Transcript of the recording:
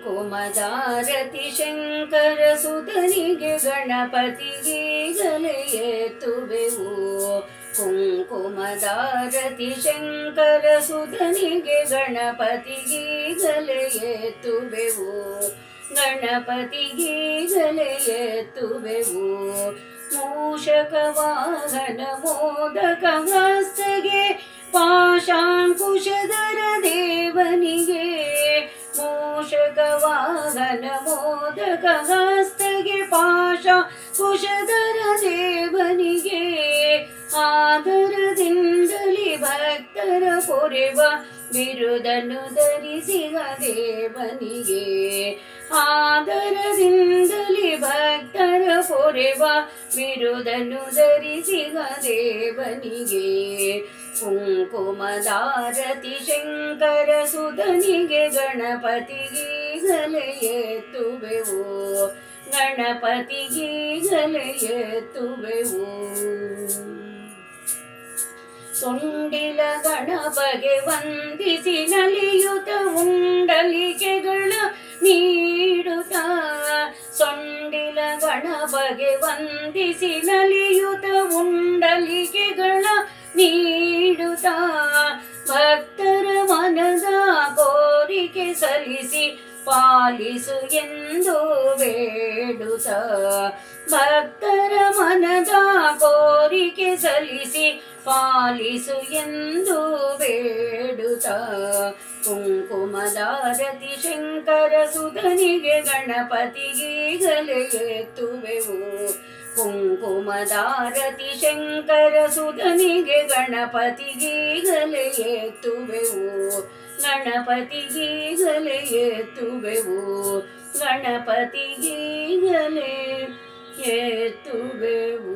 ಕುಂಕುಮದಾರತಿ ಶಂಕರ ಸುಧನಿಗೆ ಗಣಪತಿಗೀಗಲೇ ಎತ್ತುವೆವು ಕುಂಕುಮದಾರತಿ ಶಂಕರ ಸುಧನಿಗೆ ಗಣಪತಿಗೀಗಲೇ ಎತ್ತುವೆವು ಗಣಪತಿಗೀಗಲೇ ಎತ್ತುವೆವು ಮೂಷಕ ವಾಹನ ಮೋದಕ ಹಸ್ತಗೆ ಪಾಶಾಂಕುಶಧರ ದೇವನಿಗೆ ಮೂಷಕ ವಾಹನ ಮೋದಕ ಹಸ್ತಗೆ ಪಾಶ ಕುಶಧರ ದೇವನಿಗೆ ಆದರದಿಂದಲೇ ಭಕ್ತರ ಪೊರೆವ ಬಿರುದನ್ನು ಧರಿಸಿದ ದೇವನಿಗೆ ಆದರದಿಂದಲೇ ಭಕ್ತರ ಪೊರೆವ ಬಿರುದನ್ನು ಧರಿಸಿದ ದೇವನಿಗೆ ಕುಂಕುಮದಾರತಿ ಶಂಕರ ಸುಧನಿಗೆ ಗಣಪತಿಗೀಗಲೇ ಎತ್ತುವೆವು ಗಣಪತಿಗೀಗಲೇ ಎತ್ತುವೆವು ಸೊಂಡಿಲ ಗಣಪಗೆ ವಂದಿಸಿ ನಲಿಯುತ ಉಂಡಲಿಕೆಗಳ ನೀಡುತ್ತ ಸೊಂಡಿಲ ಗಣಪಗೆ ವಂದಿಸಿ ನಲಿಯುತ ಉಂಡಲಿಕೆಗಳ ನೀಡುತ್ತ ಭಕ್ತರ ಮನದ ಕೋರಿಕೆ ಸಲ್ಲಿಸಿ ಪಾಲಿಸು ಎಂದು ಬೇಡುತ್ತ ಭಕ್ತರ ಮನದ ಕೋರಿಕೆ ಸಲ್ಲಿಸಿ ಪಾಲಿಸು ಎಂದು ಬೇಡುತ್ತ ಕುಂಕುಮದಾರತಿ ಶಂಕರ ಸುಧನಿಗೆ ಗಣಪತಿಗೀಗಲೇ ಎತ್ತುವೆವು ಕುಂಕುಮದಾರತಿ ಶಂಕರ ಸುಧನಿಗೆ ಗಣಪತಿಗೀಗಲೇ ಎತ್ತುವೆವು ಗಣಪತಿಗೀಗಲೇ ಎತ್ತುವೆವು ಗಣಪತಿಗೀಗಲೇ ಎತ್ತುವೆವು